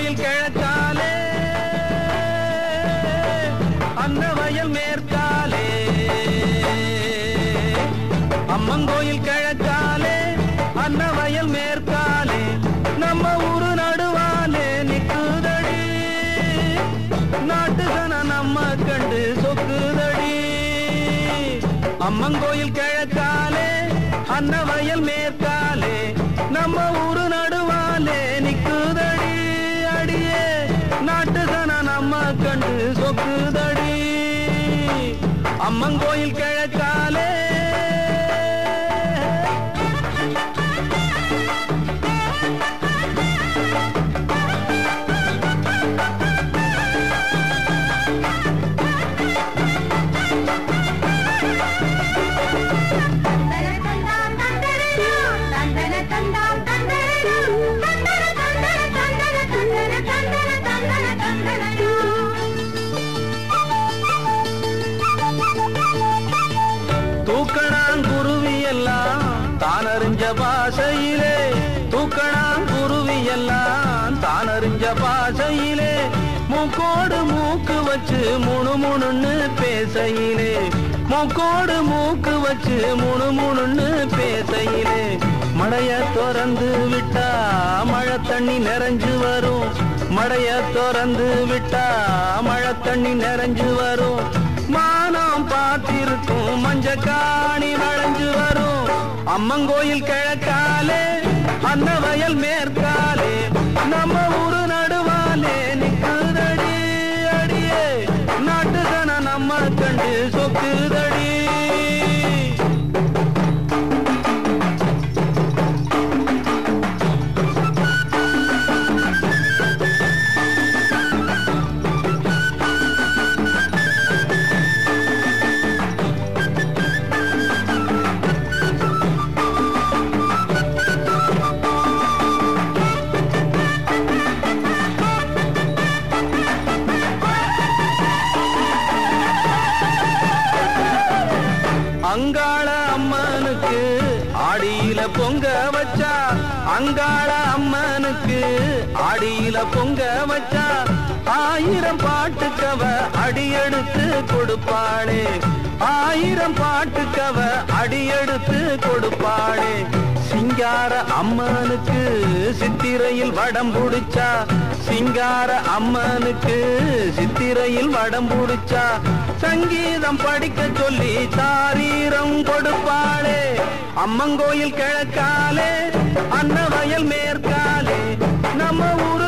அம்மங்கோயில் கிழக்காலே அன்னவயல் மேற்காலே அம்மங்கோயில் கிழக்காலே அன்னவயல் மேற்காலே நம்ம ஊரு நடுவாலே நிக்குதடி நாட்டு சன நம்ம கண்டு சொக்குதடி அம்மங்கோயில் கிழக்காலே அன்னவயல் மேற்காலே நம்ம ஊரு நடுவாலே நிக்குதடி அடியே நாட்டு சன நம்ம கண்டு சொக்குதடி அம்மங்கோயில் கிழக்காலே தூக்கணாங்குருவி எல்லாம் தான் அறிஞ்ச பாஷையிலே தூக்கணாங்குருவி எல்லாம் தான் அறிஞ்ச பாஷையிலே மூக்கோடு மூக்கு வச்சு முணு முணுன்னு பேசையிலே மூக்கோடு மூக்கு வச்சு முணு முணுன்னு பேசையிலே மழைய திறந்து விட்டா மழை தண்ணி நிறைஞ்சு வரும் மழைய திறந்து விட்டா மழை தண்ணி நிறைஞ்சு வரும் மானம் பார்த்திருக்கும் மஞ்ச காணி வளைஞ்சு வரும் அம்மங்கோயில் கிழக்காலே அன்னவயல் மேற்காலே நம்ம ஊரு நடுவாலே நிக்குதடி அடியே நாட்டு சன நம்ம கண்டு சொக்குதடி அங்காள அம்மனுக்கு ஆடியில பொங்க வச்சா அங்காள அம்மனுக்கு ஆடியில பொங்க வச்சா ஆயிரம் பாட்டுக்கவ அடியெடுத்து கொடுப்பாளே ஆயிரம் பாட்டுக்கவ அடியெடுத்து கொடுப்பாளே சிங்கார அம்மனுக்கு சித்திரையில் வடம் புடிச்சா சிங்கார அம்மனுக்கு சித்திரையில் வடம் புடிச்சா சங்கீதம் படிக்க சொல்லி தாரீரம் கொடுப்பாளே அம்மங்கோயில் கிழக்காலே அன்னவயல் மேற்காலே நம்ம ஊரு